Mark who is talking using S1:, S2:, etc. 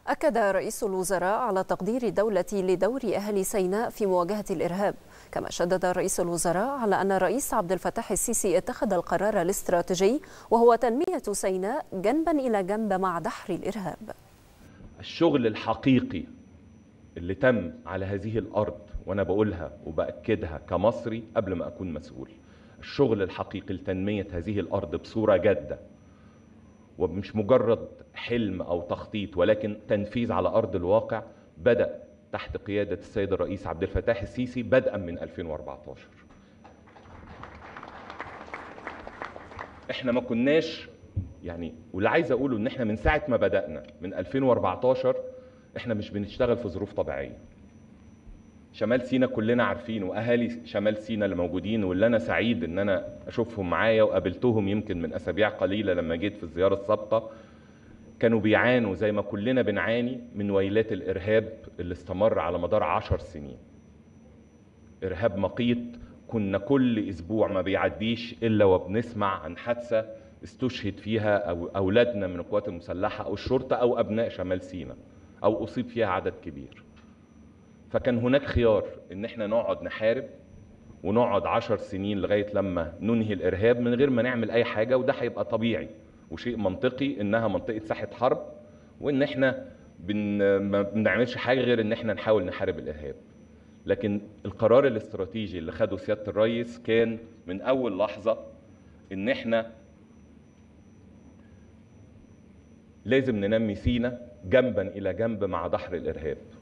S1: أكد رئيس الوزراء على تقدير الدولة لدور أهل سيناء في مواجهة الإرهاب كما شدد رئيس الوزراء على أن الرئيس عبد الفتاح السيسي اتخذ القرار الاستراتيجي وهو تنمية سيناء جنبا إلى جنب مع دحر الإرهاب
S2: الشغل الحقيقي اللي تم على هذه الأرض وأنا بقولها وبأكدها كمصري قبل ما أكون مسؤول الشغل الحقيقي لتنمية هذه الأرض بصورة جادة ومش مجرد حلم أو تخطيط ولكن تنفيذ على أرض الواقع بدأ تحت قيادة السيد الرئيس عبد الفتاح السيسي بدءا من 2014 احنا ما كناش يعني واللي عايز اقوله ان احنا من ساعه ما بدانا من 2014 احنا مش بنشتغل في ظروف طبيعيه شمال سينا كلنا عارفين واهالي شمال سينا اللي موجودين واللي انا سعيد ان انا اشوفهم معايا وقابلتهم يمكن من اسابيع قليله لما جيت في الزياره السابقه كانوا بيعانوا زي ما كلنا بنعاني من ويلات الارهاب اللي استمر على مدار عشر سنين ارهاب مقيت كنا كل اسبوع ما بيعديش الا وبنسمع عن حادثه استشهد فيها أو أولادنا من القوات المسلحة أو الشرطة أو أبناء شمال سيناء أو أصيب فيها عدد كبير فكان هناك خيار إن احنا نقعد نحارب ونقعد عشر سنين لغاية لما ننهي الإرهاب من غير ما نعمل أي حاجة وده هيبقى طبيعي وشيء منطقي إنها منطقة ساحة حرب وإن احنا بن ما بنعملش حاجة غير إن احنا نحاول نحارب الإرهاب لكن القرار الاستراتيجي اللي خده سيادة الرئيس كان من أول لحظة إن احنا لازم ننمي سينا جنبا الى جنب مع دحر الارهاب